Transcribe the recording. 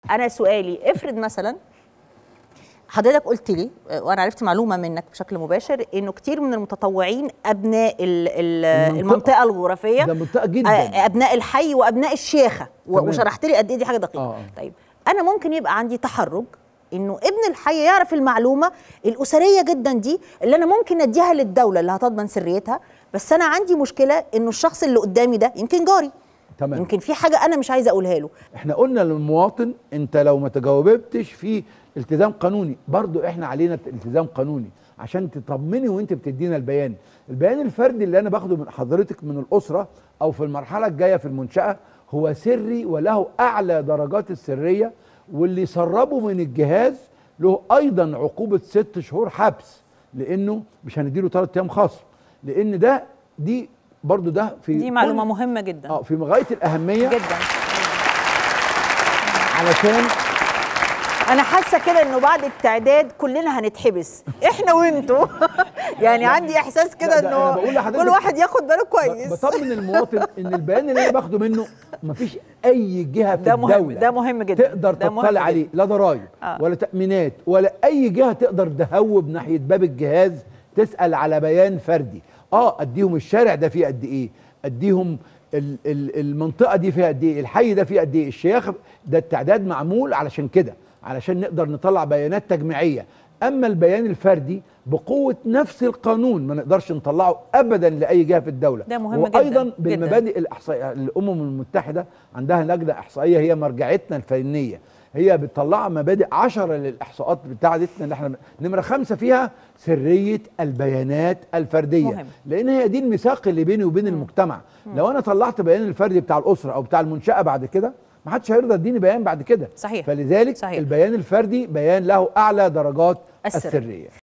انا سؤالي افرض مثلا حضرتك قلت لي آه، وانا عرفت معلومه منك بشكل مباشر انه كتير من المتطوعين ابناء ال- ال- المنطقة. المنطقه الجغرافيه ده منطقه جدا آه، ابناء الحي وابناء الشيخه و- تمام. وشرحت لي قد ايه دي حاجه دقيقه آه. طيب انا ممكن يبقى عندي تحرج انه ابن الحي يعرف المعلومه الاسريه جدا دي اللي انا ممكن اديها للدوله اللي هتضمن سريتها بس انا عندي مشكله انه الشخص اللي قدامي ده يمكن جاري تمام يمكن في حاجه انا مش عايزه اقولها له احنا قلنا للمواطن انت لو ما تجاوبتش في التزام قانوني برضو احنا علينا التزام قانوني عشان تطمني وانت بتدينا البيان البيان الفردي اللي انا باخده من حضرتك من الاسره او في المرحله الجايه في المنشاه هو سري وله اعلى درجات السريه واللي سربه من الجهاز له ايضا عقوبه ست شهور حبس لانه مش هنديله ثلاث ايام خصم لان ده دي برضو ده في دي معلومه كل- مهمه جدا اه في غايه الاهميه جدا علشان انا حاسه كده انه بعد التعداد كلنا هنتحبس احنا وانتوا يعني عندي احساس كده لا، ده أنا انه بقول لحضرتك- كل واحد ياخد باله كويس بطمن المواطن ان البيان اللي انا باخده منه مفيش اي جهه في ده مهم الدوله ده مهم جدا تقدر ده مهم تطلع جداً. عليه لا ضرائب آه. ولا تامينات ولا اي جهه تقدر تهوب ناحيه باب الجهاز تسال على بيان فردي اه اديهم الشارع ده فيه قد ايه اديهم ال- ال- المنطقه دي فيها قد ايه الحي ده فيه قد ايه الشياخه ده التعداد معمول علشان كده علشان نقدر نطلع بيانات تجميعيه اما البيان الفردي بقوه نفس القانون ما نقدرش نطلعه ابدا لاي جهه في الدوله ده مهم جداً، وايضا جداً. بالمبادئ الاحصائيه الامم المتحده عندها لجنه احصائيه هي مرجعتنا الفنيه هي بتطلع مبادئ عشرة للاحصاءات بتاعتنا اللي احنا نمره خمسه فيها سريه البيانات الفرديه مهم. لان هي دي الميثاق اللي بيني وبين المجتمع لو انا طلعت بيان الفردي بتاع الاسره او بتاع المنشاه بعد كده ما حدش هيرضى يديني بيان بعد كده صحيح. فلذلك صحيح. البيان الفردي بيان له اعلى درجات السر. السريه